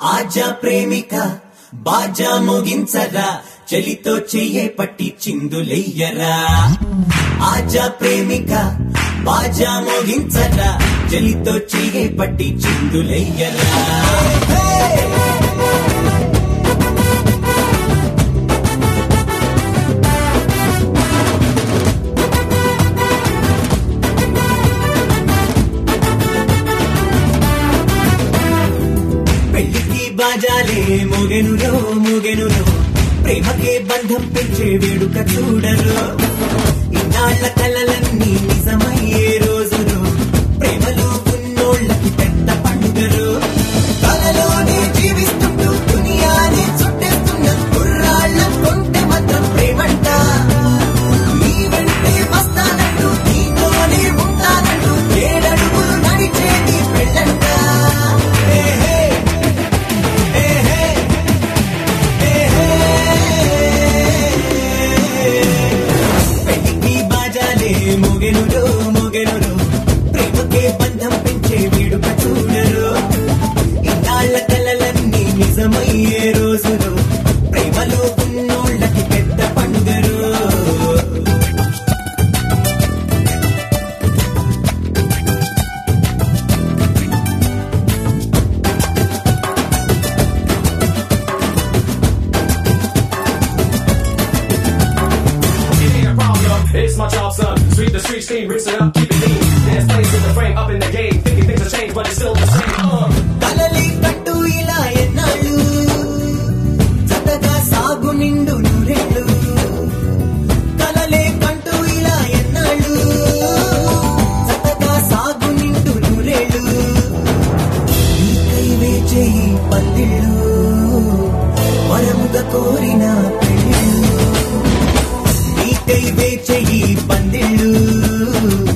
ఆజా ప్రేమిక బాజా ముగించరా చలితో చెయ్యే పట్టి చిందులెయ్యరా ఆజా ప్రేమిక బాజా మోగించరా చలితో చెయ్యే పట్టి చిందులెయ్యరా పెళ్లికి బాజాలే మోగెనురో మోగెనురో ప్రేమకే బంధం పెంచే వేడుక చూడరు ఇన్నాళ్ల కలలన్నీ నిజమయ్యే రోజులు ప్రేమలో ఉన్నోళ్ళకి పెద్ద పండుగరు కలలోనే జీవిస్తుంటూ దునియానే చుట్టేస్తున్న కుర్రాళ్ళ కొంటె మాత్రం ప్రేమంట నీ వెంటే వస్తానంటూ నీతోనే ఉంటానంటూ ఏడడుగులు నడిచేది పెళ్ళంట హే హే హే హే పెళ్లికి బాజాలే మొగెనురో మొగెనురో ప్రేమకే బంధం పెంచే వీడుక చూడరు ఇన్నాళ్ల కలలన్నీ నిజమయ్యే రోజులు ప్రేమలో ఉన్నోళ్ళకి పెద్ద పండుగరు It ain't a problem, it's my job, son. Sweep the streets clean, rinse it up, keep it clean. Dance plays in the frame, up in the game. Thinking things have changed, but it's still the same. Uh. కలలి కట్టు ఇలా ఎన్నాళ్ళు జతగా సాగు నిండు నూరేళ్ళు కలలే కంటూ ఇలా ఎన్నాళ్ళు జతగా సాగు నిండు నూరేళ్ళు నీకై వేచేయి పందిళ్ళు వరముగా కోరిన పెళ్ళిళ్ళు నీకై వేచేయి పందిళ్ళు